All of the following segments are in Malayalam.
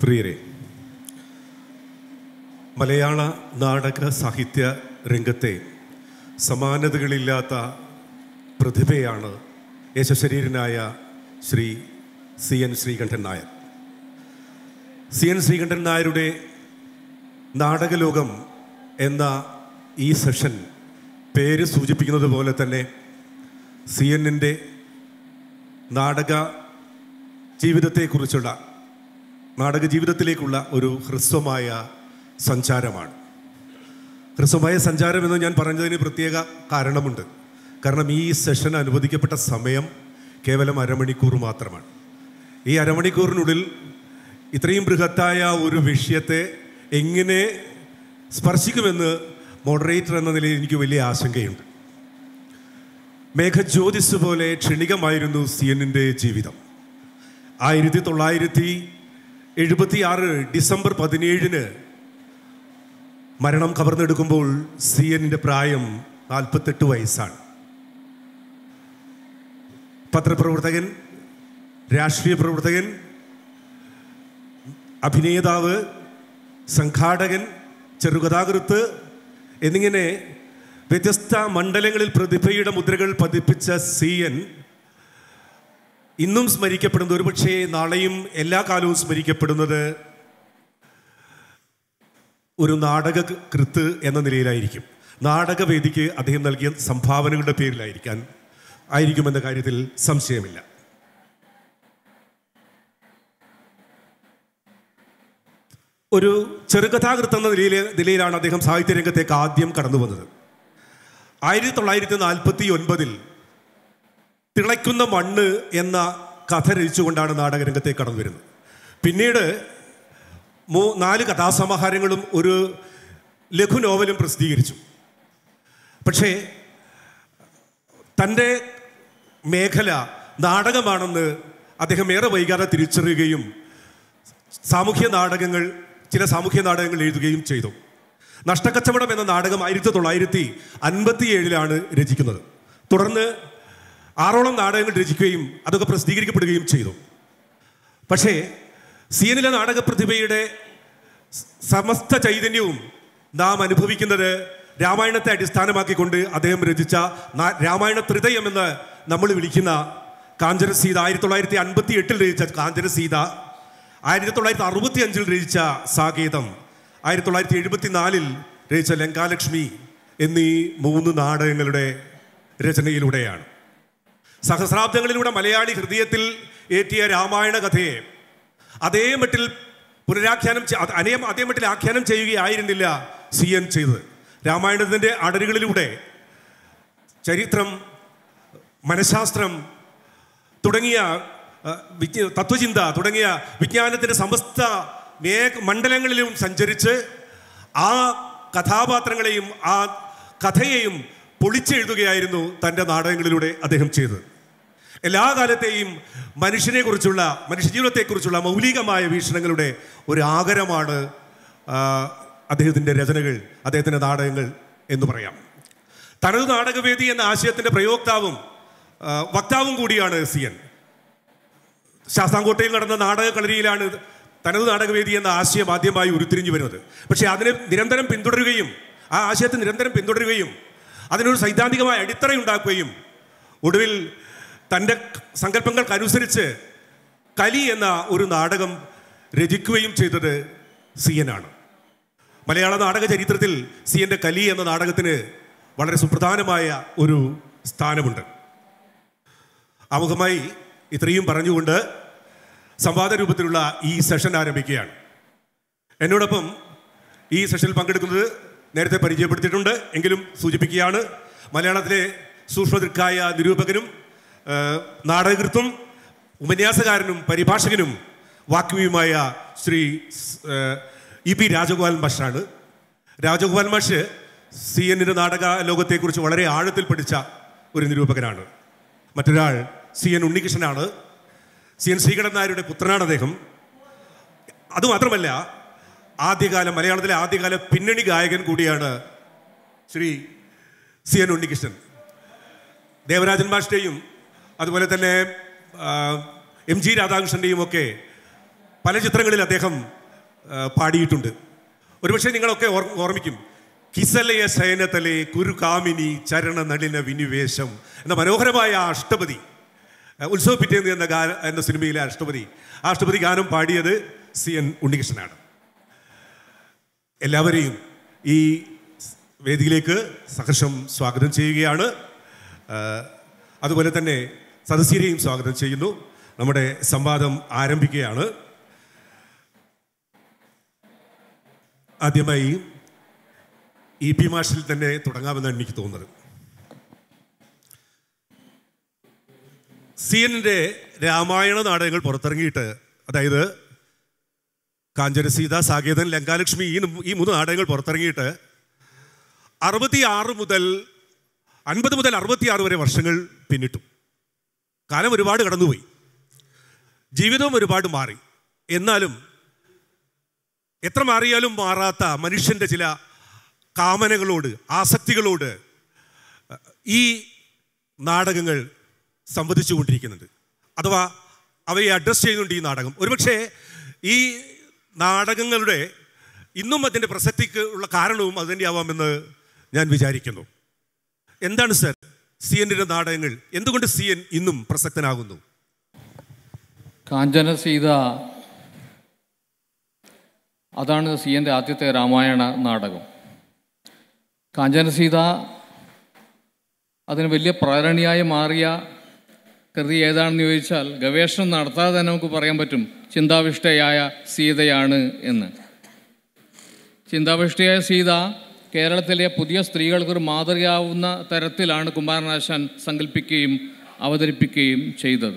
പ്രിയരെ മലയാള നാടക സാഹിത്യ രംഗത്തെ സമാനതകളില്ലാത്ത പ്രതിഭയാണ് യശശരീരനായ Shri C N Sreekantan Nair C N Sreekantan നായരുടെ നാടകലോകം എന്ന ഈ സെഷൻ പേര് സൂചിപ്പിക്കുന്നത് പോലെ തന്നെ സി എന്നിൻ്റെ നാടക ജീവിതത്തെക്കുറിച്ചുള്ള നാടക ജീവിതത്തിലേക്കുള്ള ഒരു ഹ്രസ്വമായ സഞ്ചാരമാണ് ഹ്രസ്വമായ സഞ്ചാരം എന്ന് ഞാൻ പറഞ്ഞതിന് പ്രത്യേക കാരണമുണ്ട് കാരണം ഈ സെഷൻ അനുവദിക്കപ്പെട്ട സമയം കേവലം അരമണിക്കൂർ മാത്രമാണ് ഈ അരമണിക്കൂറിനുള്ളിൽ ഇത്രയും ബൃഹത്തായ ഒരു വിഷയത്തെ എങ്ങനെ സ്പർശിക്കുമെന്ന് മോഡറേറ്റർ എന്ന നിലയിൽ എനിക്ക് വലിയ ആശങ്കയുണ്ട് മേഘജ്യോതിസ് പോലെ ക്ഷണികമായിരുന്നു സി എന്നിൻ്റെ ജീവിതം ആയിരത്തി തൊള്ളായിരത്തി എഴുപത്തി ആറ് ഡിസംബർ പതിനേഴിന് മരണം കവർന്നെടുക്കുമ്പോൾ സി എന്നിൻ്റെ പ്രായം നാൽപ്പത്തെട്ട് വയസ്സാണ് പത്രപ്രവർത്തകൻ രാഷ്ട്രീയ പ്രവർത്തകൻ അഭിനേതാവ് സംഘാടകൻ ചെറുകഥാകൃത്ത് എന്നിങ്ങനെ വ്യത്യസ്ത മണ്ഡലങ്ങളിൽ പ്രതിഭയുടെ മുദ്രകൾ പതിപ്പിച്ച സി എൻ ഇന്നും സ്മരിക്കപ്പെടുന്നത് ഒരുപക്ഷെ നാളെയും എല്ലാ കാലവും സ്മരിക്കപ്പെടുന്നത് ഒരു നാടക കൃത്ത് എന്ന നിലയിലായിരിക്കും നാടകവേദിക്ക് അദ്ദേഹം നൽകിയ സംഭാവനകളുടെ പേരിലായിരിക്കാൻ ആയിരിക്കുമെന്ന കാര്യത്തിൽ സംശയമില്ല ഒരു ചെറുകഥാകൃത്ത് എന്ന നിലയിൽ നിലയിലാണ് അദ്ദേഹം സാഹിത്യരംഗത്തേക്ക് ആദ്യം കടന്നു വന്നത് ആയിരത്തി തൊള്ളായിരത്തി നാൽപ്പത്തി ഒൻപതിൽ തിളയ്ക്കുന്ന മണ്ണ് എന്ന കഥ രചിച്ചുകൊണ്ടാണ് നാടകരംഗത്തേക്ക് കടന്നു വരുന്നത് പിന്നീട് മൂ നാല് കഥാസമാഹാരങ്ങളും ഒരു ലഘു നോവലും പ്രസിദ്ധീകരിച്ചു പക്ഷേ തൻ്റെ മേഖല നാടകമാണെന്ന് അദ്ദേഹം ഏറെ വൈകാതെ തിരിച്ചറിയുകയും സാമൂഹ്യ നാടകങ്ങൾ ചില സാമൂഹ്യ നാടകങ്ങൾ എഴുതുകയും ചെയ്തു നഷ്ടക്കച്ചവടം എന്ന നാടകം ആയിരത്തി തൊള്ളായിരത്തി അൻപത്തി ഏഴിലാണ് രചിക്കുന്നത് തുടർന്ന് ആറോളം നാടകങ്ങൾ രചിക്കുകയും അതൊക്കെ പ്രസിദ്ധീകരിക്കപ്പെടുകയും ചെയ്തു പക്ഷേ സി എന്നിലെ നാടക പ്രതിഭയുടെ സമസ്ത ചൈതന്യവും നാം അനുഭവിക്കുന്നത് രാമായണത്തെ അടിസ്ഥാനമാക്കിക്കൊണ്ട് അദ്ദേഹം രചിച്ച നാ- രാമായണ ത്രിതയം എന്ന് നമ്മൾ വിളിക്കുന്ന കാഞ്ചന സീത ആയിരത്തി തൊള്ളായിരത്തി അൻപത്തി എട്ടിൽ രചിച്ച കാഞ്ചന സീത ആയിരത്തി തൊള്ളായിരത്തി അറുപത്തി അഞ്ചിൽ രചിച്ച സാകേതം ആയിരത്തി തൊള്ളായിരത്തി എഴുപത്തി നാലിൽ രചിച്ച ലങ്കാലക്ഷ്മി എന്നീ മൂന്ന് നാടകങ്ങളുടെ രചനയിലൂടെയാണ് സഹസ്രാബ്ദങ്ങളിലൂടെ മലയാളി ഹൃദയത്തിൽ ഏറ്റിയ രാമായണ കഥയെ അതേ മട്ടിൽ പുനരാഖ്യാനം ചെ- അത് അനേകം അതേ മട്ടിൽ ആഖ്യാനം ചെയ്യുകയായിരുന്നില്ല സി എൻ ചെയ്തത് രാമായണത്തിൻ്റെ അടരുകളിലൂടെ ചരിത്രം മനഃശാസ്ത്രം തുടങ്ങിയ ആ, വിജ്ഞ- തത്വചിന്ത തുടങ്ങിയ വിജ്ഞാനത്തിൻ്റെ സമസ്ത മേ മണ്ഡലങ്ങളിലും സഞ്ചരിച്ച് ആ കഥാപാത്രങ്ങളെയും ആ കഥയെയും പൊളിച്ചെഴുതുകയായിരുന്നു തൻ്റെ നാടകങ്ങളിലൂടെ അദ്ദേഹം ചെയ്തത് എല്ലാ കാലത്തെയും മനുഷ്യനെക്കുറിച്ചുള്ള മനുഷ്യജീവിതത്തെക്കുറിച്ചുള്ള മൗലികമായ വീക്ഷണങ്ങളുടെ ഒരു ആകരമാണ് ആ, അദ്ദേഹത്തിൻ്റെ രചനകൾ അദ്ദേഹത്തിൻ്റെ നാടകങ്ങൾ എന്ന് പറയാം തനത് നാടകവേദി എന്ന ആശയത്തിൻ്റെ പ്രയോക്താവും ആ, വക്താവും കൂടിയാണ് സി എൻ ശാസ്താംകോട്ടയിൽ നടന്ന നാടക കളരിയിലാണ് തനത് നാടകവേദി എന്ന ആശയം ആദ്യമായി ഉരുത്തിരിഞ്ഞു വരുന്നത് പക്ഷേ അതിനെ നിരന്തരം പിന്തുടരുകയും ആ ആശയത്തെ നിരന്തരം പിന്തുടരുകയും അതിനൊരു സൈദ്ധാന്തികമായ അടിത്തറയുണ്ടാക്കുകയും ഒടുവിൽ തൻ്റെ സങ്കല്പങ്ങൾക്കനുസരിച്ച് കലി എന്ന ഒരു നാടകം രചിക്കുകയും ചെയ്തത് സി എൻ ആണ് മലയാള നാടക ചരിത്രത്തിൽ സി എൻ്റെ കലി എന്ന നാടകത്തിന് വളരെ സുപ്രധാനമായ ഒരു സ്ഥാനമുണ്ട് ആമുഖമായി ഇത്രയും പറഞ്ഞുകൊണ്ട് സംവാദ രൂപത്തിലുള്ള ഈ സെഷൻ ആരംഭിക്കുകയാണ് എന്നോടൊപ്പം ഈ സെഷനിൽ പങ്കെടുക്കുന്നത് നേരത്തെ പരിചയപ്പെടുത്തിയിട്ടുണ്ട് എങ്കിലും സൂചിപ്പിക്കുകയാണ് മലയാളത്തിലെ സൂക്ഷ്മദൃക്കായ നിരൂപകനും ആ, നാടകകൃത്തും ഉപന്യാസകാരനും പരിഭാഷകനും വാഗ്മിയുമായ ശ്രീ സ്- ആ, ഇ പി രാജഗോപാൽ മാഷാണ് രാജഗോപാൽ മാഷ് സി എന്നിൻ്റെ നാടക ലോകത്തെക്കുറിച്ച് വളരെ ആഴത്തിൽ പഠിച്ച ഒരു നിരൂപകനാണ് മറ്റൊരാൾ സി എൻ ഉണ്ണികൃഷ്ണനാണ് സി എൻ ശ്രീകണ്ഠൻ നായരുടെ പുത്രനാണ് അദ്ദേഹം അതുമാത്രമല്ല ആദ്യകാല മലയാളത്തിലെ ആദ്യകാല പിന്നണി ഗായകൻ കൂടിയാണ് ശ്രീ സി എൻ ഉണ്ണികൃഷ്ണൻ ദേവരാജൻ മാഷിൻ്റെയും അതുപോലെ തന്നെ ആ, എം ജി രാധാകൃഷ്ണൻ്റെയും ഒക്കെ പല ചിത്രങ്ങളിൽ അദ്ദേഹം ആ, പാടിയിട്ടുണ്ട് ഒരുപക്ഷെ നിങ്ങളൊക്കെ ഓർ ഓർമ്മിക്കും കിസലയ ശയനതലെ കുരുകാമിനി ചരണ നളിന വിനിവേശം എന്ന മനോഹരമായ ആ അഷ്ടപതി ആ, ഉത്സവ പിറ്റേന്ന് എന്ന ഗാന എന്ന സിനിമയിലെ അഷ്ടപതി ആ അഷ്ടപതി ഗാനം പാടിയത് സി എൻ ഉണ്ണികൃഷ്ണനാണ് എല്ലാവരെയും ഈ വേദിയിലേക്ക് സഹർഷം സ്വാഗതം ചെയ്യുകയാണ് ആ, അതുപോലെ തന്നെ സദസ്യരെയും സ്വാഗതം ചെയ്യുന്നു നമ്മുടെ സംവാദം ആരംഭിക്കുകയാണ് ആദ്യമായി ഇ പി മാഷിൽ തന്നെ തുടങ്ങാമെന്നാണ് എനിക്ക് തോന്നുന്നത് സി എന്നിൻ്റെ രാമായണ നാടകങ്ങൾ പുറത്തിറങ്ങിയിട്ട് അതായത് കാഞ്ചനസീത സാകേതൻ ലങ്കാലക്ഷ്മി ഈ ന- ഈ മൂന്ന് നാടകങ്ങൾ പുറത്തിറങ്ങിയിട്ട് അറുപത്തി ആറ് മുതൽ അൻപത് മുതൽ അറുപത്തിയാറ് വരെ വർഷങ്ങൾ പിന്നിട്ടു കാലം ഒരുപാട് കടന്നുപോയി ജീവിതവും ഒരുപാട് മാറി എന്നാലും എത്ര മാറിയാലും മാറാത്ത മനുഷ്യൻ്റെ ചില കാമനകളോട് ആസക്തികളോട് ഈ നാടകങ്ങൾ സംവദിച്ചുകൊണ്ടിരിക്കുന്നുണ്ട് അഥവാ അവയെ അഡ്രസ്സ് ചെയ്യുന്നുണ്ട് ഈ നാടകം ഒരുപക്ഷെ ഈ നാടകങ്ങളുടെ ഇന്നും അതിൻ്റെ പ്രസക്തിക്ക് ഉള്ള കാരണവും അതുതന്നെ ആവാമെന്ന് ഞാൻ വിചാരിക്കുന്നു എന്താണ് സർ സി എൻ്റെ നാടകങ്ങൾ എന്തുകൊണ്ട് സി എൻ ഇന്നും പ്രസക്തനാകുന്നു കാഞ്ചന സീത അതാണ് സി എൻ്റെ ആദ്യത്തെ രാമായണ നാടകം കാഞ്ചന സീത അതിന് വലിയ പ്രേരണയായി മാറിയ കൃതി ഏതാണെന്ന് ചോദിച്ചാൽ ഗവേഷണം നടത്താതെ തന്നെ നമുക്ക് പറയാൻ പറ്റും ചിന്താവിഷ്ടയായ സീതയാണ് എന്ന് ചിന്താവിഷ്ടയായ സീത കേരളത്തിലെ പുതിയ സ്ത്രീകൾക്കൊരു മാതൃകയാവുന്ന തരത്തിലാണ് കുമാരനാശാൻ സങ്കല്പിക്കുകയും അവതരിപ്പിക്കുകയും ചെയ്തത്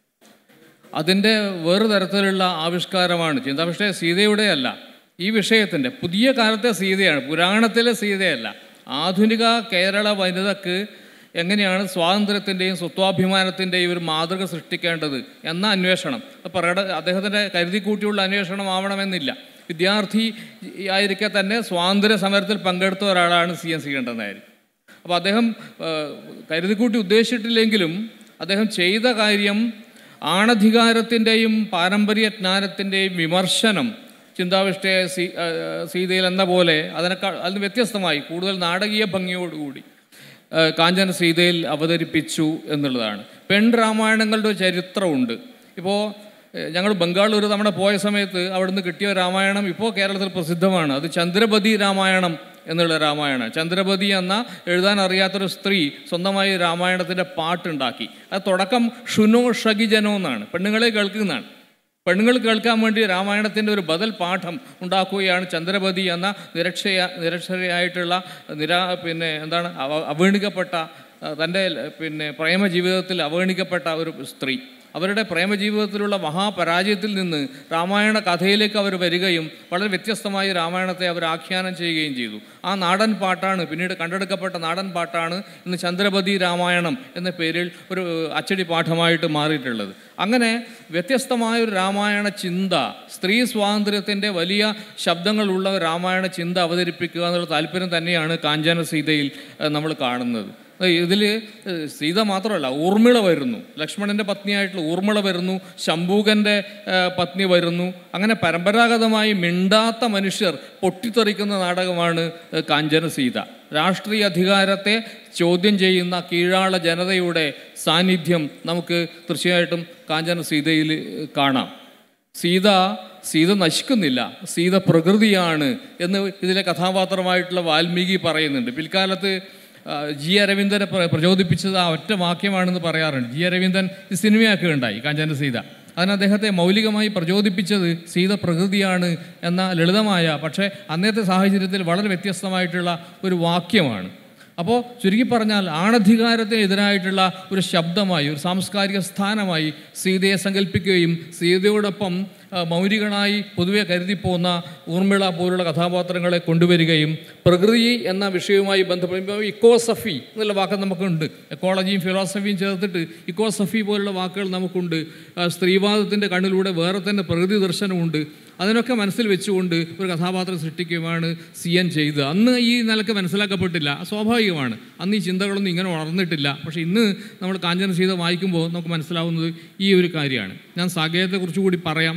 അതിൻ്റെ വേറെ തരത്തിലുള്ള ആവിഷ്കാരമാണ് ചിന്താവിഷ്ടയ സീതയുടെ അല്ല ഈ വിഷയത്തിൻ്റെ പുതിയ കാലത്തെ സീതയാണ് പുരാണത്തിലെ സീതയല്ല ആധുനിക കേരള വനിതക്ക് എങ്ങനെയാണ് സ്വാതന്ത്ര്യത്തിൻ്റെയും സ്വത്വാഭിമാനത്തിൻ്റെയും ഒരു മാതൃക സൃഷ്ടിക്കേണ്ടത് എന്ന അന്വേഷണം അത് പ്രകട അദ്ദേഹത്തിൻ്റെ കരുതിക്കൂട്ടിയുള്ള അന്വേഷണം ആവണമെന്നില്ല വിദ്യാർത്ഥി ആയിരിക്കെ തന്നെ സ്വാതന്ത്ര്യ സമരത്തിൽ പങ്കെടുത്ത ഒരാളാണ് സി എൻ ശ്രീകണ്ഠൻ നായർ അപ്പോൾ അദ്ദേഹം ആ, കരുതിക്കൂട്ടി ഉദ്ദേശിച്ചിട്ടില്ലെങ്കിലും അദ്ദേഹം ചെയ്ത കാര്യം ആണധികാരത്തിൻ്റെയും പാരമ്പര്യ ജ്ഞാനത്തിൻ്റെയും വിമർശനം ചിന്താവിഷ്ടയ സീ ആ, സീതയിൽ എന്ന പോലെ അതിനേക്കാൾ അതിന് വ്യത്യസ്തമായി കൂടുതൽ നാടകീയ ഭംഗിയോടുകൂടി ആ, കാഞ്ചന സീതയിൽ അവതരിപ്പിച്ചു എന്നുള്ളതാണ് പെൺ രാമായണങ്ങളുടെ ഒരു ചരിത്രമുണ്ട് ഇപ്പോൾ ഞങ്ങൾ ബംഗാൾ ഒരു തവണ പോയ സമയത്ത് അവിടുന്ന് കിട്ടിയ രാമായണം ഇപ്പോൾ കേരളത്തിൽ പ്രസിദ്ധമാണ് അത് ചന്ദ്രപതി രാമായണം എന്നുള്ള രാമായണം ചന്ദ്രപതി എന്ന എഴുതാൻ അറിയാത്തൊരു സ്ത്രീ സ്വന്തമായി രാമായണത്തിൻ്റെ പാട്ടുണ്ടാക്കി അത് തുടക്കം ഷുനോ ഷഗിജനോ എന്നാണ് പെണ്ണുങ്ങളെ കേൾക്കുന്നതാണ് പെണ്ണുങ്ങൾ കേൾക്കാൻ വേണ്ടി രാമായണത്തിൻ്റെ ഒരു ബദൽ പാഠം ഉണ്ടാക്കുകയാണ് ചന്ദ്രപതി എന്ന നിരക്ഷയ നിരക്ഷരയായിട്ടുള്ള നിരാ പിന്നെ എന്താണ് അവ അവഗണിക്കപ്പെട്ട ആ, തൻ്റെ പിന്നെ പ്രേമ ജീവിതത്തിൽ അവഗണിക്കപ്പെട്ട ഒരു സ്ത്രീ അവരുടെ പ്രേമജീവിതത്തിലുള്ള മഹാപരാജയത്തിൽ നിന്ന് രാമായണ കഥയിലേക്ക് അവർ വരികയും വളരെ വ്യത്യസ്തമായി രാമായണത്തെ അവർ ആഖ്യാനം ചെയ്യുകയും ചെയ്തു ആ നാടൻ പാട്ടാണ് പിന്നീട് കണ്ടെടുക്കപ്പെട്ട നാടൻ പാട്ടാണ് ഇന്ന് ചന്ദ്രപതി രാമായണം എന്ന പേരിൽ ഒരു അച്ചടി പാഠമായിട്ട് മാറിയിട്ടുള്ളത് അങ്ങനെ വ്യത്യസ്തമായ ഒരു രാമായണ ചിന്ത സ്ത്രീ സ്വാതന്ത്ര്യത്തിൻ്റെ വലിയ ശബ്ദങ്ങളുള്ള ഒരു രാമായണ ചിന്ത അവതരിപ്പിക്കുക എന്നുള്ള താല്പര്യം തന്നെയാണ് കാഞ്ചന സീതയിൽ നമ്മൾ കാണുന്നത് ഇതിൽ സീത മാത്രമല്ല ഊർമിള വരുന്നു ലക്ഷ്മണൻ്റെ പത്നിയായിട്ടുള്ള ഊർമിള വരുന്നു ശംഭൂകൻ്റെ ഏഹ്, പത്നി വരുന്നു അങ്ങനെ പരമ്പരാഗതമായി മിണ്ടാത്ത മനുഷ്യർ പൊട്ടിത്തെറിക്കുന്ന നാടകമാണ് ഏഹ്, കാഞ്ചന സീത രാഷ്ട്രീയ അധികാരത്തെ ചോദ്യം ചെയ്യുന്ന കീഴാള ജനതയുടെ സാന്നിധ്യം നമുക്ക് തീർച്ചയായിട്ടും കാഞ്ചന സീതയിൽ ഏഹ്, കാണാം സീത സീത നശിക്കുന്നില്ല സീത പ്രകൃതിയാണ് എന്ന് ഇതിലെ കഥാപാത്രമായിട്ടുള്ള വാൽമീകി പറയുന്നുണ്ട് പിൽക്കാലത്ത് ആ, ജി അരവിന്ദനെ പ്ര- പ്രചോദിപ്പിച്ചത് ആ ഒറ്റ വാക്യമാണെന്ന് പറയാറുണ്ട് ജി അരവിന്ദൻ ഈ സിനിമയാക്കുകയുണ്ടായി കാഞ്ചന സീത അതിന് അദ്ദേഹത്തെ മൗലികമായി പ്രചോദിപ്പിച്ചത് സീത പ്രകൃതിയാണ് എന്ന ലളിതമായ പക്ഷേ അന്നത്തെ സാഹചര്യത്തിൽ വളരെ വ്യത്യസ്തമായിട്ടുള്ള ഒരു വാക്യമാണ് അപ്പോൾ ചുരുക്കി പറഞ്ഞാൽ ആണധികാരത്തിനെതിരായിട്ടുള്ള ഒരു ശബ്ദമായി ഒരു സാംസ്കാരിക സ്ഥാനമായി സീതയെ സങ്കല്പിക്കുകയും സീതയോടൊപ്പം ആ, മൗലികനായി പൊതുവെ കരുതിപ്പോകുന്ന ഊർമിള പോലുള്ള കഥാപാത്രങ്ങളെ കൊണ്ടുവരികയും പ്രകൃതി എന്ന വിഷയവുമായി ബന്ധപ്പെടുമ്പോൾ ഇക്കോസഫി എന്നുള്ള വാക്ക് നമുക്കുണ്ട് എക്കോളജിയും ഫിലോസഫിയും ചേർത്തിട്ട് ഇക്കോസഫി പോലുള്ള വാക്കുകൾ നമുക്കുണ്ട് ആ, സ്ത്രീവാദത്തിൻ്റെ കണ്ണിലൂടെ വേറെ തന്നെ പ്രകൃതി ദർശനമുണ്ട് അതിനൊക്കെ മനസ്സിൽ വെച്ചുകൊണ്ട് ഒരു കഥാപാത്രം സൃഷ്ടിക്കുകയാണ് സി എൻ ചെയ്തത് അന്ന് ഈ നിലക്ക് മനസ്സിലാക്കപ്പെട്ടില്ല സ്വാഭാവികമാണ് അന്ന് ഈ ചിന്തകളൊന്നും ഇങ്ങനെ വളർന്നിട്ടില്ല പക്ഷേ ഇന്ന് നമ്മൾ കാഞ്ചന സീത വായിക്കുമ്പോൾ നമുക്ക് മനസ്സിലാവുന്നത് ഈ ഒരു കാര്യമാണ് ഞാൻ സാഗേയത്തെക്കുറിച്ച് കൂടി പറയാം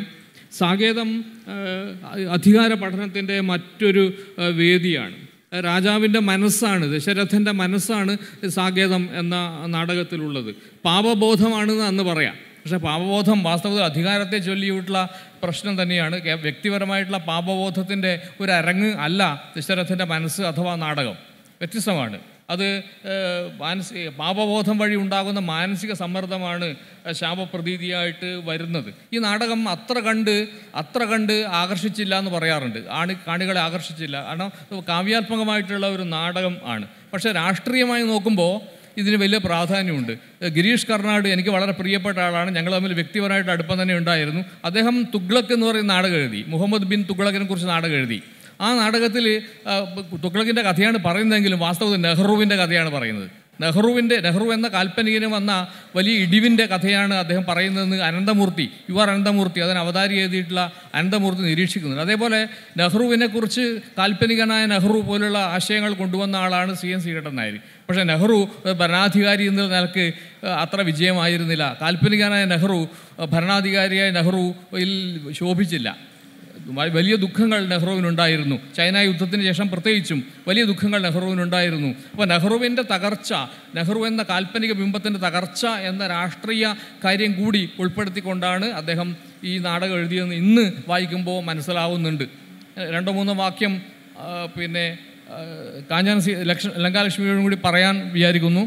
സാകേതം ഏഹ്, അധികാര പഠനത്തിൻ്റെ മറ്റൊരു ഏഹ്, വേദിയാണ് രാജാവിൻ്റെ മനസ്സാണ് ദശരഥൻ്റെ മനസ്സാണ് സാകേതം എന്ന നാടകത്തിലുള്ളത് പാപബോധമാണെന്ന് അന്ന് പറയാം പക്ഷേ പാപബോധം വാസ്തവത്തിൽ അധികാരത്തെ ചൊല്ലിയിട്ടുള്ള പ്രശ്നം തന്നെയാണ് കേ- വ്യക്തിപരമായിട്ടുള്ള പാപബോധത്തിൻ്റെ ഒരു അരങ്ങ് അല്ല ദശരഥൻ്റെ മനസ്സ് അഥവാ നാടകം വ്യത്യസ്തമാണ് അത് ഏഹ്, മാനസിക പാപബോധം വഴി ഉണ്ടാകുന്ന മാനസിക സമ്മർദ്ദമാണ് ഏഹ്, ശാപപ്രതീതിയായിട്ട് വരുന്നത് ഈ നാടകം അത്ര കണ്ട് അത്ര കണ്ട് ആകർഷിച്ചില്ല എന്ന് പറയാറുണ്ട് ആണ് കാണികളെ ആകർഷിച്ചില്ല കാരണം ഇത് കാവ്യാത്മകമായിട്ടുള്ള ഒരു നാടകം ആണ് പക്ഷേ രാഷ്ട്രീയമായി നോക്കുമ്പോൾ ഇതിന് വലിയ പ്രാധാന്യമുണ്ട് ഏഹ്, ഗിരീഷ് കർണാട് എനിക്ക് വളരെ പ്രിയപ്പെട്ട ആളാണ് ഞങ്ങൾ തമ്മിൽ വ്യക്തിപരമായിട്ട് അടുപ്പം തന്നെ ഉണ്ടായിരുന്നു അദ്ദേഹം തുഗ്ലക്ക് എന്ന് പറയുന്ന നാടകം എഴുതി മുഹമ്മദ് ബിൻ തുഗ്ലക്കിനെ കുറിച്ച് നാടകം എഴുതി ആ നാടകത്തിൽ തുഗ്ലക്കിൻ്റെ കഥയാണ് പറയുന്നതെങ്കിലും വാസ്തവത്തിൽ നെഹ്റുവിൻ്റെ കഥയാണ് പറയുന്നത് നെഹ്റുവിൻ്റെ നെഹ്റു എന്ന കാൽപ്പനികന് വന്ന വലിയ ഇടിവിൻ്റെ കഥയാണ് അദ്ദേഹം പറയുന്നതെന്ന് അനന്തമൂർത്തി യു ആർ അനന്തമൂർത്തി അതിന് അവതാരി എഴുതിയിട്ടുള്ള അനന്തമൂർത്തി നിരീക്ഷിക്കുന്നുണ്ട് അതേപോലെ നെഹ്റുവിനെ കുറിച്ച് കാൽപ്പനികനായ നെഹ്റു പോലുള്ള ആശയങ്ങൾ കൊണ്ടുവന്ന ആളാണ് സി എൻ ശ്രീകണ്ഠൻ നായർ പക്ഷേ നെഹ്റു ഏഹ്, ഭരണാധികാരി എന്ന നിലക്ക് ഏഹ്, അത്ര വിജയമായിരുന്നില്ല കാൽപ്പനികനായ നെഹ്റു ഏഹ്, ഭരണാധികാരിയായ നെഹ്റുവിൽ ശോഭിച്ചില്ല വ- വലിയ ദുഃഖങ്ങൾ നെഹ്റുവിനുണ്ടായിരുന്നു ചൈന യുദ്ധത്തിന് ശേഷം പ്രത്യേകിച്ചും വലിയ ദുഃഖങ്ങൾ നെഹ്റുവിനുണ്ടായിരുന്നു അപ്പോൾ നെഹ്റുവിൻ്റെ തകർച്ച നെഹ്റു എന്ന കാൽപ്പനിക ബിംബത്തിൻ്റെ തകർച്ച എന്ന രാഷ്ട്രീയ കാര്യം കൂടി ഉൾപ്പെടുത്തിക്കൊണ്ടാണ് അദ്ദേഹം ഈ നാടകം എഴുതിയതെന്ന് ഇന്ന് വായിക്കുമ്പോൾ മനസ്സിലാവുന്നുണ്ട് ഏഹ് രണ്ടോ മൂന്നോ വാക്യം ആ, പിന്നെ ആ, കാഞ്ഞാൻ സി ലക്ഷ ലങ്കാലക്ഷ്മിയോടും കൂടി പറയാൻ വിചാരിക്കുന്നു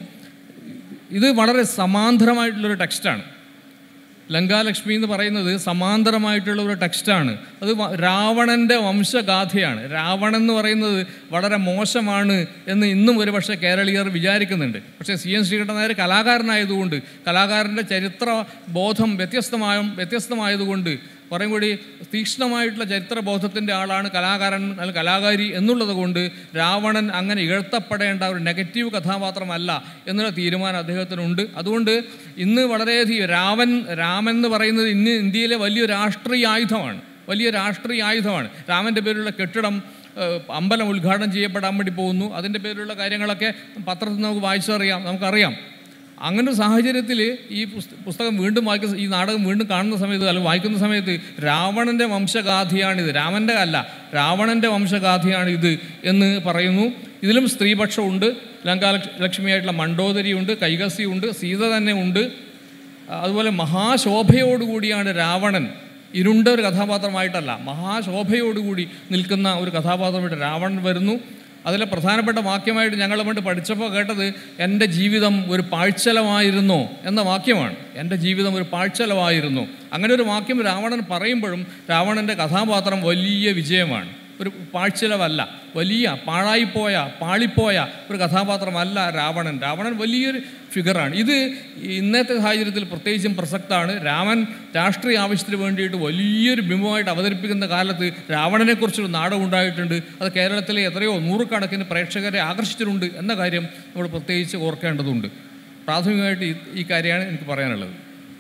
ഇത് വളരെ സമാന്തരമായിട്ടുള്ളൊരു ടെക്സ്റ്റാണ് ലങ്കാലക്ഷ്മി എന്ന് പറയുന്നത് സമാന്തരമായിട്ടുള്ള ഒരു ടെക്സ്റ്റാണ് അത് വ- രാവണൻ്റെ വംശഗാഥയാണ് രാവണൻ എന്ന് പറയുന്നത് വളരെ മോശമാണ് എന്ന് ഇന്നും ഒരുപക്ഷെ കേരളീയർ വിചാരിക്കുന്നുണ്ട് പക്ഷേ സി എൻ ശ്രീകണ്ഠൻ നായർ കലാകാരനായതുകൊണ്ട് കലാകാരൻ്റെ ചരിത്ര ബോധം വ്യത്യസ്തമായ വ്യത്യസ്തമായതുകൊണ്ട് കുറേ കൂടി തീക്ഷ്ണമായിട്ടുള്ള ചരിത്രബോധത്തിൻ്റെ ആളാണ് കലാകാരൻ അല്ലെങ്കിൽ കലാകാരി എന്നുള്ളത് കൊണ്ട് രാവണൻ അങ്ങനെ ഇഴത്തപ്പെടേണ്ട ഒരു നെഗറ്റീവ് കഥാപാത്രമല്ല എന്നുള്ള തീരുമാനം അദ്ദേഹത്തിനുണ്ട് അതുകൊണ്ട് ഇന്ന് വളരെയധികം രാവൻ രാമൻ എന്ന് പറയുന്നത് ഇന്ന് ഇന്ത്യയിലെ വലിയ രാഷ്ട്രീയ ആയുധമാണ് വലിയ രാഷ്ട്രീയ ആയുധമാണ് രാമൻ്റെ പേരിലുള്ള കെട്ടിടം ഏഹ്, അമ്പലം ഉദ്ഘാടനം ചെയ്യപ്പെടാൻ വേണ്ടി പോകുന്നു അതിൻ്റെ പേരിലുള്ള കാര്യങ്ങളൊക്കെ പത്രത്തിൽ നമുക്ക് വായിച്ചറിയാം നമുക്കറിയാം അങ്ങനെ ഒരു സാഹചര്യത്തിൽ ഈ പുസ്ത- പുസ്തകം വീണ്ടും വായിക്കുന്ന ഈ നാടകം വീണ്ടും കാണുന്ന സമയത്ത് അല്ലെങ്കിൽ വായിക്കുന്ന സമയത്ത് രാവണൻ്റെ വംശഗാഥയാണിത് രാമൻ്റെ അല്ല രാവണൻ്റെ വംശഗാഥയാണിത് എന്ന് പറയുന്നു ഇതിലും സ്ത്രീപക്ഷമുണ്ട് ലങ്കാലക്ഷ്മിയായിട്ടുള്ള മണ്ടോദരിയുണ്ട് കൈകസിയുണ്ട് സീത തന്നെ ഉണ്ട് അതുപോലെ മഹാശോഭയോടുകൂടിയാണ് രാവണൻ ഇരുണ്ട ഒരു കഥാപാത്രമായിട്ടല്ല മഹാശോഭയോടുകൂടി നിൽക്കുന്ന ഒരു കഥാപാത്രമായിട്ട് രാവണൻ വരുന്നു അതിലെ പ്രധാനപ്പെട്ട വാക്യമായിട്ട് ഞങ്ങൾ പണ്ട് പഠിച്ചപ്പോൾ കേട്ടത് എൻ്റെ ജീവിതം ഒരു പാഴ്ചലമായിരുന്നോ എന്ന വാക്യമാണ് എൻ്റെ ജീവിതം ഒരു പാഴ്ചലമായിരുന്നു അങ്ങനെ ഒരു വാക്യം രാവണൻ പറയുമ്പോഴും രാവണൻ്റെ കഥാപാത്രം വലിയ വിജയമാണ് ഒരു പാഴ്ചലവല്ല വലിയ പാഴായിപ്പോയ പാളിപ്പോയ ഒരു കഥാപാത്രമല്ല രാവണൻ രാവണൻ വലിയൊരു ഫിഗറാണ് ഇത് ഇന്നത്തെ സാഹചര്യത്തിൽ പ്രത്യേകിച്ചും പ്രസക്തമാണ് രാമൻ രാഷ്ട്രീയ ആവശ്യത്തിന് വേണ്ടിയിട്ട് വലിയൊരു ബിംബമായിട്ട് അവതരിപ്പിക്കുന്ന കാലത്ത് രാവണനെക്കുറിച്ചൊരു നാടകം ഉണ്ടായിട്ടുണ്ട് അത് കേരളത്തിലെ എത്രയോ നൂറുകണക്കിന് പ്രേക്ഷകരെ ആകർഷിച്ചിട്ടുണ്ട് എന്ന കാര്യം നമ്മൾ പ്രത്യേകിച്ച് ഓർക്കേണ്ടതുണ്ട് പ്രാഥമികമായിട്ട് ഈ- ഈ കാര്യമാണ് എനിക്ക് പറയാനുള്ളത്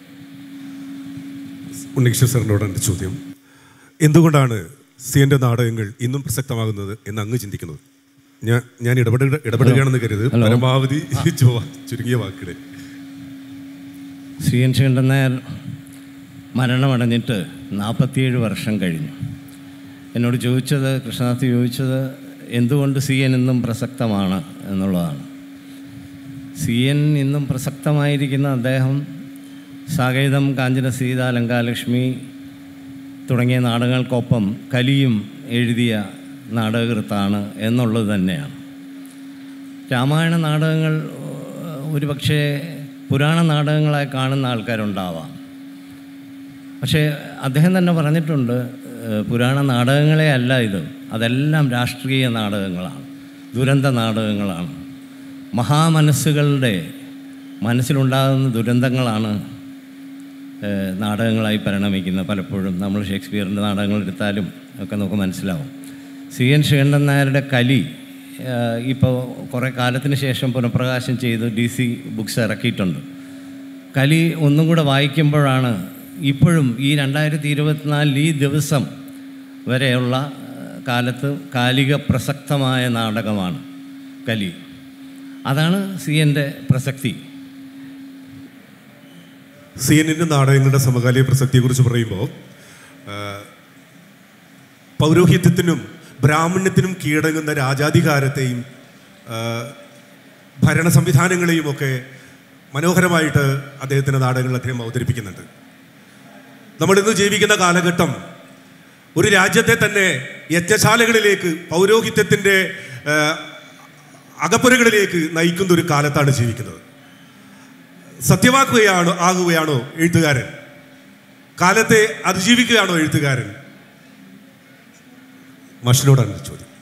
ഉണ്ണികൃഷ്ണൻ സാറിനോട് എൻ്റെ ചോദ്യം എന്തുകൊണ്ടാണ് സി എൻ്റെ നാടകങ്ങൾ ഇന്നും പ്രസക്തമാകുന്നത് എന്ന് അങ്ങ് ചിന്തിക്കുന്നത് ഞാൻ ഞാൻ ഇടപെടുക ഇടപെടുകയാണെന്ന് കരുത് പരമാവധി ചോ- ചുരുങ്ങിയ വാക്കിടെ സി എൻ ശ്രീകണ്ഠൻ നായർ മരണമടഞ്ഞിട്ട് നാൽപ്പത്തിയേഴ് വർഷം കഴിഞ്ഞു എന്നോട് ചോദിച്ചത് കൃഷ്ണനാഥ് ചോദിച്ചത് എന്തുകൊണ്ട് സി എൻ ഇന്നും പ്രസക്തമാണ് എന്നുള്ളതാണ് സി എൻ ഇന്നും പ്രസക്തമായിരിക്കുന്ന അദ്ദേഹം സാകേതം കാഞ്ചന സീത ലങ്കാലക്ഷ്മി തുടങ്ങിയ നാടകങ്ങൾക്കൊപ്പം കലിയും എഴുതിയ നാടകകൃത്താണ് എന്നുള്ളത് തന്നെയാണ് രാമായണ നാടകങ്ങൾ ഏഹ്, ഒരുപക്ഷെ പുരാണ നാടകങ്ങളായി കാണുന്ന ആൾക്കാരുണ്ടാവാം പക്ഷേ അദ്ദേഹം തന്നെ പറഞ്ഞിട്ടുണ്ട് ഏഹ്, പുരാണ നാടകങ്ങളെ അല്ല ഇത് അതെല്ലാം രാഷ്ട്രീയ നാടകങ്ങളാണ് ദുരന്ത നാടകങ്ങളാണ് മഹാമനസ്സുകളുടെ മനസ്സിലുണ്ടാകുന്ന ദുരന്തങ്ങളാണ് ഏഹ്, നാടകങ്ങളായി പരിണമിക്കുന്നത് പലപ്പോഴും നമ്മൾ ഷേക്സ്പിയറിൻ്റെ നാടകങ്ങൾ എടുത്താലും ഒക്കെ നമുക്ക് മനസ്സിലാവും സി എൻ ശ്രീകണ്ഠൻ നായരുടെ കലി ഏഹ്, ഇപ്പോൾ കുറേ കാലത്തിന് ശേഷം പുനഃപ്രകാശം ചെയ്ത് ഡി സി ബുക്സ് ഇറക്കിയിട്ടുണ്ട് കലി ഒന്നും കൂടെ വായിക്കുമ്പോഴാണ് ഇപ്പോഴും ഈ രണ്ടായിരത്തി ഇരുപത്തിനാലിൽ ഈ ദിവസം വരെയുള്ള ഏഹ്, കാലത്ത് കാലിക പ്രസക്തമായ നാടകമാണ് കലി അതാണ് സി എൻ്റെ പ്രസക്തി സി എന്നിൻ്റെ നാടകങ്ങളുടെ സമകാലിക പ്രസക്തിയെക്കുറിച്ച് പറയുമ്പോൾ ആ, പൗരോഹിത്യത്തിനും ബ്രാഹ്മണ്യത്തിനും കീഴടങ്ങുന്ന രാജാധികാരത്തെയും ആ, ഭരണ സംവിധാനങ്ങളെയും ഒക്കെ മനോഹരമായിട്ട് അദ്ദേഹത്തിൻ്റെ നാടകങ്ങളിൽ അദ്ദേഹം അവതരിപ്പിക്കുന്നുണ്ട് നമ്മളിന്ന് ജീവിക്കുന്ന കാലഘട്ടം ഒരു രാജ്യത്തെ തന്നെ യജ്ഞശാലകളിലേക്ക് പൗരോഹിത്യത്തിൻ്റെ ആ, അകപ്പുരകളിലേക്ക് നയിക്കുന്ന ഒരു കാലത്താണ് ജീവിക്കുന്നത് സത്യമാക്കുകയാണോ ആകുകയാണോ എഴുത്തുകാരൻ കാലത്തെ അതിജീവിക്കുകയാണോ എഴുത്തുകാരൻ മഷിനോടാണ് ഈ ചോദ്യം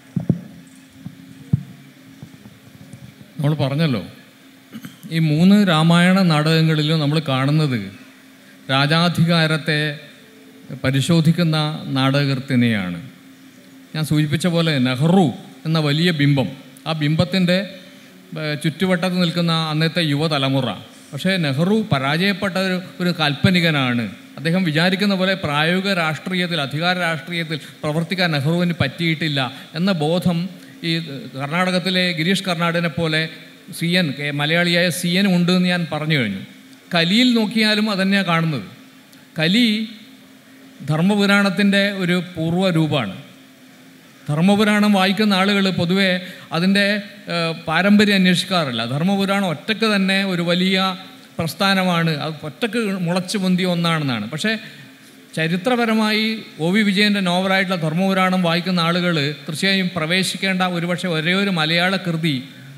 നമ്മൾ പറഞ്ഞല്ലോ ഈ മൂന്ന് രാമായണ നാടകങ്ങളിലും നമ്മൾ കാണുന്നത് രാജാധികാരത്തെ പരിശോധിക്കുന്ന നാടകകൃത്തിനെയാണ് ഞാൻ സൂചിപ്പിച്ച പോലെ നെഹ്റു എന്ന വലിയ ബിംബം ആ ബിംബത്തിൻ്റെ ഏഹ്, ചുറ്റുവട്ടത്ത് നിൽക്കുന്ന അന്നത്തെ യുവതലമുറ പക്ഷേ നെഹ്റു പരാജയപ്പെട്ട ഒരു ഒരു കാൽപ്പനികനാണ് അദ്ദേഹം വിചാരിക്കുന്ന പോലെ പ്രായോഗിക രാഷ്ട്രീയത്തിൽ അധികാര രാഷ്ട്രീയത്തിൽ പ്രവർത്തിക്കാൻ നെഹ്റുവിന് പറ്റിയിട്ടില്ല എന്ന ബോധം ഈ കർണാടകത്തിലെ ഗിരീഷ് കർണാടിനെ പോലെ സി എൻ കെ- മലയാളിയായ സി എൻ ഉണ്ട് എന്ന് ഞാൻ പറഞ്ഞു കഴിഞ്ഞു കലിയിൽ നോക്കിയാലും അതന്നെയാണ് കാണുന്നത് കലി ധർമ്മപുരാണത്തിൻ്റെ ഒരു പൂർവ്വ രൂപമാണ് ധർമ്മപുരാണം വായിക്കുന്ന ആളുകൾ പൊതുവെ അതിൻ്റെ ഏഹ്, പാരമ്പര്യം അന്വേഷിക്കാറില്ല ധർമ്മപുരാണം ഒറ്റക്ക് തന്നെ ഒരു വലിയ പ്രസ്ഥാനമാണ് അത് ഒറ്റക്ക് മുളച്ചു പൊന്തിയ ഒന്നാണെന്നാണ് പക്ഷേ ചരിത്രപരമായി ഒ വി വിജയൻ്റെ നോവലായിട്ടുള്ള ധർമ്മപുരാണം വായിക്കുന്ന ആളുകൾ തീർച്ചയായും പ്രവേശിക്കേണ്ട ഒരുപക്ഷെ ഒരേ ഒരു മലയാള കൃതി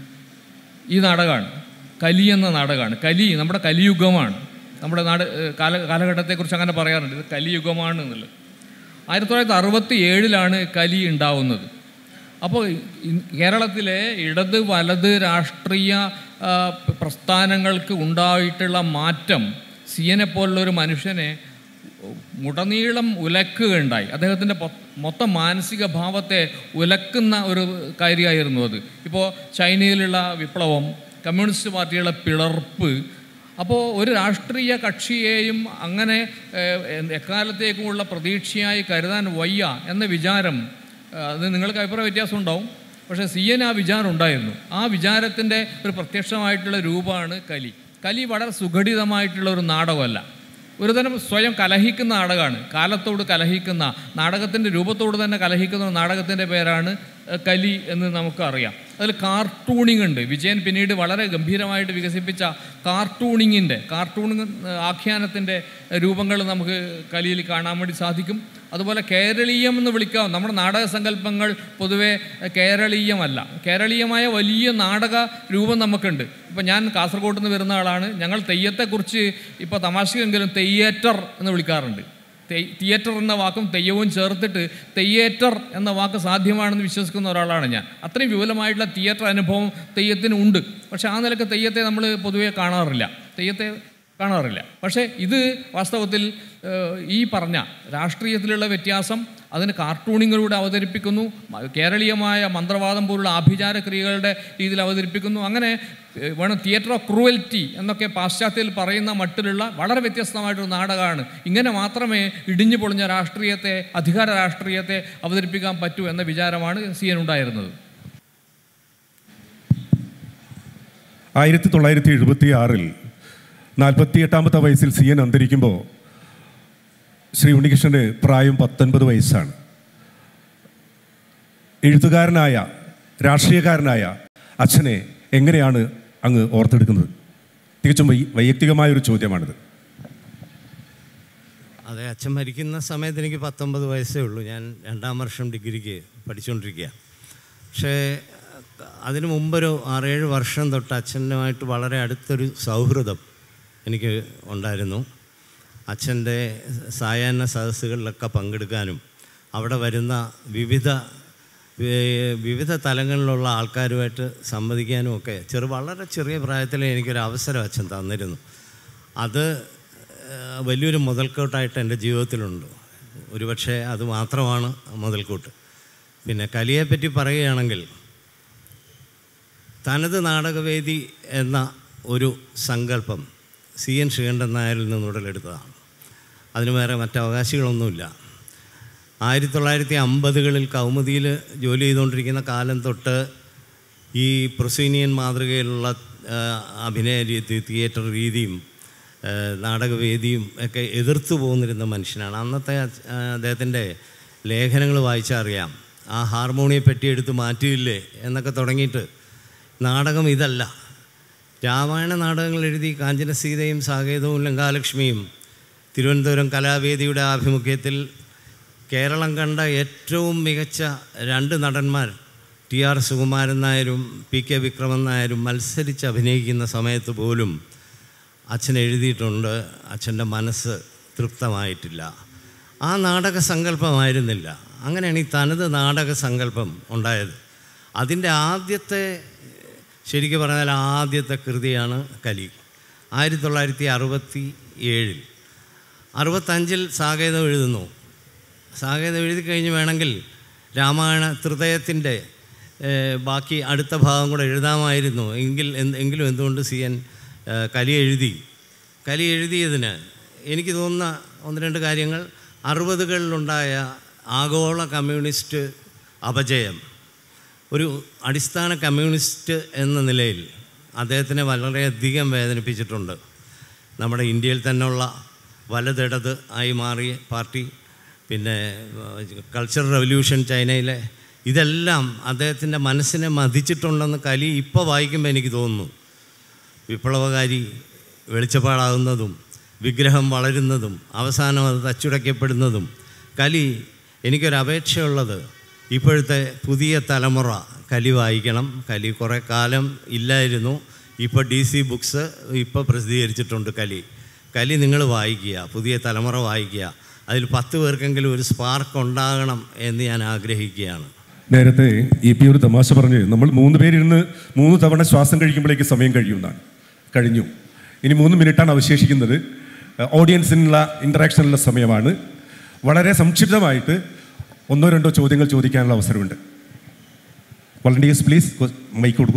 ഈ നാടകമാണ് കലി എന്ന നാടകമാണ് കലി നമ്മുടെ കലിയുഗമാണ് നമ്മുടെ നാട് ഏഹ്, കാല കാലഘട്ടത്തെക്കുറിച്ച് അങ്ങനെ പറയാറുണ്ട് ഇത് കലിയുഗമാണ് എന്നുള്ളത് ആയിരത്തി തൊള്ളായിരത്തി അറുപത്തി ഏഴിലാണ് കലി ഉണ്ടാവുന്നത് അപ്പോൾ ഇ- കേരളത്തിലെ ഇടത് വലത് രാഷ്ട്രീയ ആ, പ്രസ്ഥാനങ്ങൾക്ക് ഉണ്ടായിട്ടുള്ള മാറ്റം സി എനെ പോലുള്ള ഒരു മനുഷ്യനെ മുടനീളം ഉലക്കുകയുണ്ടായി അദ്ദേഹത്തിൻ്റെ പൊ- മൊത്തം മാനസിക ഭാവത്തെ ഉലക്കുന്ന ഒരു കാര്യമായിരുന്നു അത് ഇപ്പോൾ ചൈനയിലുള്ള വിപ്ലവം കമ്മ്യൂണിസ്റ്റ് പാർട്ടിയുടെ പിളർപ്പ് അപ്പോൾ ഒരു രാഷ്ട്രീയ കക്ഷിയെയും അങ്ങനെ ഏഹ്, എക്കാലത്തേക്കുമുള്ള പ്രതീക്ഷയായി കരുതാൻ വയ്യ എന്ന വിചാരം ഏഹ്, അത് നിങ്ങൾക്ക് അഭിപ്രായ വ്യത്യാസം ഉണ്ടാവും പക്ഷേ സി എൻ ആ വിചാരം ഉണ്ടായിരുന്നു ആ വിചാരത്തിൻ്റെ ഒരു പ്രത്യക്ഷമായിട്ടുള്ള രൂപമാണ് കലി കലി വളരെ സുഘടിതമായിട്ടുള്ള ഒരു നാടകമല്ല ഒരുതരം സ്വയം കലഹിക്കുന്ന നാടകമാണ് കാലത്തോട് കലഹിക്കുന്ന നാടകത്തിൻ്റെ രൂപത്തോട് തന്നെ കലഹിക്കുന്ന ഒരു നാടകത്തിൻ്റെ പേരാണ് ഏഹ്, കലി എന്ന് നമുക്കറിയാം അതിൽ കാർട്ടൂണിംഗ് ഉണ്ട് വിജയൻ പിന്നീട് വളരെ ഗംഭീരമായിട്ട് വികസിപ്പിച്ച കാർട്ടൂണിങ്ങിൻ്റെ കാർട്ടൂണിങ് ആഖ്യാനത്തിൻ്റെ രൂപങ്ങൾ നമുക്ക് കലിയിൽ കാണാൻ വേണ്ടി സാധിക്കും അതുപോലെ കേരളീയം എന്ന് വിളിക്കാം നമ്മുടെ നാടക സങ്കല്പങ്ങൾ പൊതുവെ കേരളീയമല്ല കേരളീയമായ വലിയ നാടക രൂപം നമുക്കുണ്ട് ഇപ്പം ഞാൻ കാസർഗോഡ് നിന്ന് വരുന്ന ആളാണ് ഞങ്ങൾ തെയ്യത്തെക്കുറിച്ച് ഇപ്പോൾ തമാശക്കെങ്കിലും തെയ്യേറ്റർ എന്ന് വിളിക്കാറുണ്ട് തെയ് തിയേറ്റർ എന്ന വാക്കും തെയ്യവും ചേർത്തിട്ട് തെയ്യേറ്റർ എന്ന വാക്ക് സാധ്യമാണെന്ന് വിശ്വസിക്കുന്ന ഒരാളാണ് ഞാൻ അത്രയും വിപുലമായിട്ടുള്ള തിയേറ്റർ അനുഭവം തെയ്യത്തിന് ഉണ്ട് പക്ഷേ ആ നിലക്ക് തെയ്യത്തെ നമ്മൾ പൊതുവെ കാണാറില്ല തെയ്യത്തെ കാണാറില്ല പക്ഷേ ഇത് വാസ്തവത്തിൽ ഏഹ്, ഈ പറഞ്ഞ രാഷ്ട്രീയത്തിലുള്ള വ്യത്യാസം അതിന് കാർട്ടൂണിങ്ങിലൂടെ അവതരിപ്പിക്കുന്നു മ- കേരളീയമായ മന്ത്രവാദം പോലുള്ള ആഭിചാര ക്രിയകളുടെ രീതിയിൽ അവതരിപ്പിക്കുന്നു അങ്ങനെ ഏഹ്, വേണം തിയേറ്റർ ഓഫ് ക്രൂവൽറ്റി എന്നൊക്കെ പാശ്ചാത്യത്തിൽ പറയുന്ന മട്ടിലുള്ള വളരെ വ്യത്യസ്തമായിട്ടൊരു നാടകമാണ് ഇങ്ങനെ മാത്രമേ ഇടിഞ്ഞു പൊളിഞ്ഞ രാഷ്ട്രീയത്തെ അധികാര രാഷ്ട്രീയത്തെ അവതരിപ്പിക്കാൻ പറ്റൂ എന്ന വിചാരമാണ് സി എൻ ഉണ്ടായിരുന്നത് ആയിരത്തി തൊള്ളായിരത്തി എഴുപത്തി ആറിൽ നാൽപ്പത്തി എട്ടാമത്തെ വയസ്സിൽ സി എൻ അന്തരിക്കുമ്പോൾ ശ്രീ ഉണ്ണികൃഷ്ണന് പ്രായം പത്തൊൻപത് വയസ്സാണ് എഴുത്തുകാരനായ രാഷ്ട്രീയക്കാരനായ അച്ഛനെ എങ്ങനെയാണ് അങ്ങ് ഓർത്തെടുക്കുന്നത് തികച്ചും വൈ വൈയക്തികമായ ഒരു ചോദ്യമാണിത് അതെ അച്ഛൻ മരിക്കുന്ന സമയത്ത് എനിക്ക് പത്തൊമ്പത് വയസ്സേ ഉള്ളൂ ഞാൻ രണ്ടാം വർഷം ഡിഗ്രിക്ക് പഠിച്ചുകൊണ്ടിരിക്കുക പക്ഷേ അതിനു മുമ്പൊരു ആറേഴ് വർഷം തൊട്ട് അച്ഛനുമായിട്ട് വളരെ അടുത്തൊരു സൗഹൃദം എനിക്ക് ഉണ്ടായിരുന്നു അച്ഛൻ്റെ സായാഹ്ന സദസ്സുകളിലൊക്കെ പങ്കെടുക്കാനും അവിടെ വരുന്ന വിവിധ വേ- വിവിധ തലങ്ങളിലുള്ള ആൾക്കാരുമായിട്ട് സംവദിക്കാനും ഒക്കെ ചെറു വളരെ ചെറിയ പ്രായത്തിൽ എനിക്കൊരു അവസരം അച്ഛൻ തന്നിരുന്നു അത് ഏഹ്, വലിയൊരു മുതൽക്കൂട്ടായിട്ട് എൻ്റെ ജീവിതത്തിലുണ്ട് ഒരുപക്ഷെ അത് മാത്രമാണ് മുതൽക്കൂട്ട് പിന്നെ കലിയെപ്പറ്റി പറയുകയാണെങ്കിൽ തനത് നാടകവേദി എന്ന ഒരു സങ്കല്പം സി എൻ ശ്രീകണ്ഠൻ നായരിൽ നിന്ന് ഉടലെടുത്തതാണ് അതിന് വേറെ മറ്റ് അവകാശികളൊന്നുമില്ല ആയിരത്തി തൊള്ളായിരത്തി അമ്പതുകളിൽ കൗമുദിയിൽ ജോലി ചെയ്തുകൊണ്ടിരിക്കുന്ന കാലം തൊട്ട് ഈ പ്രൊസീനിയൻ മാതൃകയിലുള്ള ആ, അഭിനയ രീതി തിയേറ്റർ രീതിയും ഏഹ്, നാടകവേദിയും ഒക്കെ എതിർത്തു പോന്നിരുന്ന മനുഷ്യനാണ് അന്നത്തെ ആ, അദ്ദേഹത്തിൻ്റെ ലേഖനങ്ങൾ വായിച്ചാൽ അറിയാം ആ ഹാർമോണിയെ പെട്ടി എടുത്ത് മാറ്റിയില്ലേ എന്നൊക്കെ തുടങ്ങിയിട്ട് നാടകം ഇതല്ല രാമായണ നാടകങ്ങൾ എഴുതി കാഞ്ചന സീതയും സാകേതവും ലങ്കാലക്ഷ്മിയും തിരുവനന്തപുരം കലാവേദിയുടെ ആഭിമുഖ്യത്തിൽ കേരളം കണ്ട ഏറ്റവും മികച്ച രണ്ട് നടന്മാർ ടി ആർ സുകുമാരൻ നായരും പി കെ വിക്രമൻ നായരും മത്സരിച്ച് അഭിനയിക്കുന്ന സമയത്ത് പോലും അച്ഛൻ എഴുതിയിട്ടുണ്ട് അച്ഛൻ്റെ മനസ്സ് തൃപ്തമായിട്ടില്ല ആ നാടക സങ്കല്പമായിരുന്നില്ല അങ്ങനെയാണ് ഈ തനത് നാടക സങ്കല്പം ഉണ്ടായത് അതിൻ്റെ ആദ്യത്തെ ശരിക്കും പറഞ്ഞാൽ ആദ്യത്തെ കൃതിയാണ് കലി ആയിരത്തി തൊള്ളായിരത്തി അറുപത്തി ഏഴിൽ അറുപത്തഞ്ചിൽ സാകേതം എഴുതുന്നു സാകേതം എഴുതി കഴിഞ്ഞ് വേണമെങ്കിൽ രാമായണ ഹൃദയത്തിൻ്റെ ബാക്കി അടുത്ത ഭാഗം കൂടെ എഴുതാമായിരുന്നു എങ്കിൽ എന്ത് എങ്കിലും എന്തുകൊണ്ട് സി എൻ ഏഹ്, കലി എഴുതി കലി എഴുതിയതിന് എനിക്ക് തോന്നുന്ന ഒന്ന് രണ്ട് കാര്യങ്ങൾ അറുപതുകളിലുണ്ടായ ആഗോള കമ്മ്യൂണിസ്റ്റ് അപജയം ഒരു അടിസ്ഥാന കമ്മ്യൂണിസ്റ്റ് എന്ന നിലയിൽ അദ്ദേഹത്തിനെ വളരെയധികം വേദനിപ്പിച്ചിട്ടുണ്ട് നമ്മുടെ ഇന്ത്യയിൽ തന്നെയുള്ള വലതിടത് ആയി മാറിയ പാർട്ടി പിന്നെ കൾച്ചറൽ റവല്യൂഷൻ ചൈനയിലെ ഇതെല്ലാം അദ്ദേഹത്തിൻ്റെ മനസ്സിനെ മതിച്ചിട്ടുണ്ടെന്ന് കലി ഇപ്പോൾ വായിക്കുമ്പോൾ എനിക്ക് തോന്നുന്നു വിപ്ലവകാരി വെളിച്ചപ്പാടാകുന്നതും വിഗ്രഹം വളരുന്നതും അവസാനം അത് തച്ചുടയ്ക്കപ്പെടുന്നതും കലി എനിക്കൊരപേക്ഷയുള്ളത് ഇപ്പോഴത്തെ പുതിയ തലമുറ കലി വായിക്കണം കലി കുറേ കാലം ഇല്ലായിരുന്നു ഇപ്പോൾ ഡി സി ബുക്സ് ഇപ്പോൾ പ്രസിദ്ധീകരിച്ചിട്ടുണ്ട് കലി കലി നിങ്ങൾ വായിക്കുക പുതിയ തലമുറ വായിക്കുക അതിൽ പത്ത് പേർക്കെങ്കിലും ഒരു സ്പാർക്ക് ഉണ്ടാകണം എന്ന് ഞാൻ ആഗ്രഹിക്കുകയാണ് നേരത്തെ ഇ പി ഒരു തമാശ പറഞ്ഞ് നമ്മൾ മൂന്ന് പേരിരുന്ന് മൂന്ന് തവണ ശ്വാസം കഴിക്കുമ്പോഴേക്ക് സമയം കഴിയുമെന്നാണ് കഴിഞ്ഞു ഇനി മൂന്ന് മിനിറ്റാണ് അവശേഷിക്കുന്നത് ഓഡിയൻസിനുള്ള ഇൻറ്ററാക്ഷനുള്ള സമയമാണ് വളരെ സംക്ഷിപ്തമായിട്ട് ഒന്നോ രണ്ടോ ചോദ്യങ്ങൾ ചോദിക്കാനുള്ള അവസരമുണ്ട് വളണ്ടിയേഴ്സ് പ്ലീസ് മൈക്ക് കൊടുക്കും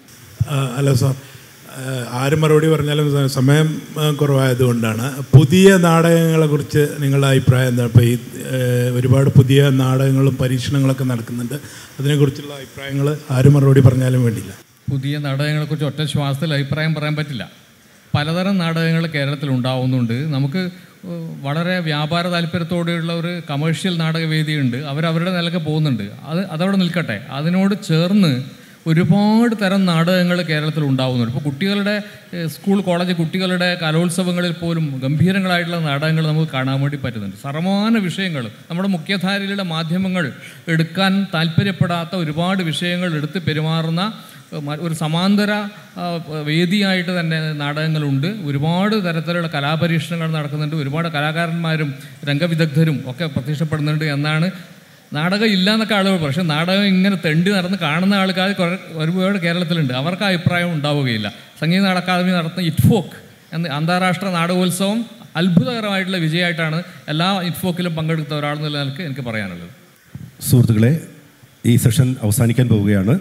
ആ, അല്ല സാർ ആ, ആര് മറുപടി പറഞ്ഞാലും സ- സമയം ആ, കുറവായതുകൊണ്ടാണ് പുതിയ നാടകങ്ങളെ കുറിച്ച് നിങ്ങളുടെ അഭിപ്രായം എന്താണ് ഇപ്പോൾ ഈ ഏ, ഒരുപാട് പുതിയ നാടകങ്ങളും പരീക്ഷണങ്ങളൊക്കെ നടക്കുന്നുണ്ട് അതിനെക്കുറിച്ചുള്ള അഭിപ്രായങ്ങൾ ആര് മറുപടി പറഞ്ഞാലും വേണ്ടിയില്ല പുതിയ നാടകങ്ങളെക്കുറിച്ച് ഒറ്റ ശ്വാസത്തിൽ അഭിപ്രായം പറയാൻ പറ്റില്ല പലതരം നാടകങ്ങൾ കേരളത്തിൽ ഉണ്ടാവുന്നുണ്ട് നമുക്ക് ഏഹ്, വളരെ വ്യാപാര താല്പര്യത്തോടെയുള്ള ഒരു കമേഴ്ഷ്യൽ നാടകവേദിയുണ്ട് അവരവരുടെ നിലക്ക് പോകുന്നുണ്ട് അത് അതവിടെ നിൽക്കട്ടെ അതിനോട് ചേർന്ന് ഒരുപാട് തരം നാടകങ്ങൾ കേരളത്തിൽ ഉണ്ടാവുന്നുണ്ട് ഇപ്പോൾ കുട്ടികളുടെ ഏഹ്, സ്കൂൾ കോളേജ് കുട്ടികളുടെ കലോത്സവങ്ങളിൽ പോലും ഗംഭീരങ്ങളായിട്ടുള്ള നാടകങ്ങൾ നമുക്ക് കാണാൻ വേണ്ടി പറ്റുന്നുണ്ട് സർവമാന വിഷയങ്ങൾ നമ്മുടെ മുഖ്യധാരയിലുള്ള മാധ്യമങ്ങൾ എടുക്കാൻ താല്പര്യപ്പെടാത്ത ഒരുപാട് വിഷയങ്ങൾ എടുത്ത് പെരുമാറുന്ന മ- ഒരു സമാന്തര ആ, വേദിയായിട്ട് തന്നെ നാടകങ്ങളുണ്ട് ഒരുപാട് തരത്തിലുള്ള കലാപരീക്ഷണങ്ങൾ നടക്കുന്നുണ്ട് ഒരുപാട് കലാകാരന്മാരും രംഗവിദഗ്ധരും ഒക്കെ പ്രത്യക്ഷപ്പെടുന്നുണ്ട് എന്നാണ് നാടകം ഇല്ല എന്നൊക്കെ ആളുകൾ പറയും. പക്ഷേ നാടകം ഇങ്ങനെ തെണ്ടി നടന്ന് കാണുന്ന ആൾക്കാർ കുറേ ഒരുപാട് കേരളത്തിലുണ്ട് അവർക്ക് ആ അഭിപ്രായം ഉണ്ടാവുകയില്ല സംഗീത നാടക അക്കാദമി നടത്തുന്ന ഇറ്റ്ഫോക്ക് എന്ന അന്താരാഷ്ട്ര നാടകോത്സവം അത്ഭുതകരമായിട്ടുള്ള വിജയമായിട്ടാണ് എല്ലാ ഇറ്റ്ഫോക്കിലും പങ്കെടുത്ത ഒരാളെന്നുള്ള നിലക്ക് എനിക്ക് പറയാനുള്ളത് സുഹൃത്തുക്കളെ ഈ സെഷൻ അവസാനിക്കാൻ പോവുകയാണ്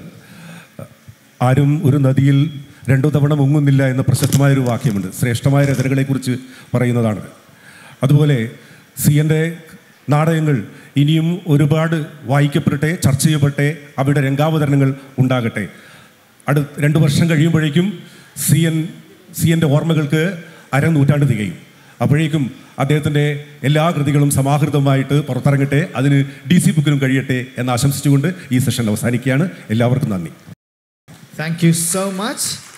ആരും ഒരു നദിയിൽ രണ്ടു തവണ മുങ്ങുന്നില്ല എന്ന പ്രശസ്തമായൊരു വാക്യമുണ്ട് ശ്രേഷ്ഠമായ രചനകളെക്കുറിച്ച് പറയുന്നതാണ് അതുപോലെ സി എൻ്റെ നാടകങ്ങൾ ഇനിയും ഒരുപാട് വായിക്കപ്പെടട്ടെ ചർച്ച ചെയ്യപ്പെടട്ടെ അവയുടെ രംഗാവതരണങ്ങൾ ഉണ്ടാകട്ടെ അടു രണ്ട് വർഷം കഴിയുമ്പോഴേക്കും സി എൻ സി എൻ്റെ ഓർമ്മകൾക്ക് അരനൂറ്റാണ്ട് തികയും അപ്പോഴേക്കും അദ്ദേഹത്തിൻ്റെ എല്ലാ കൃതികളും സമാഹൃതമായിട്ട് പുറത്തിറങ്ങട്ടെ അതിന് ഡി സി ബുക്കിനും കഴിയട്ടെ എന്ന് ആശംസിച്ചുകൊണ്ട് ഈ സെഷൻ അവസാനിക്കുകയാണ് എല്ലാവർക്കും നന്ദി Thank you so much.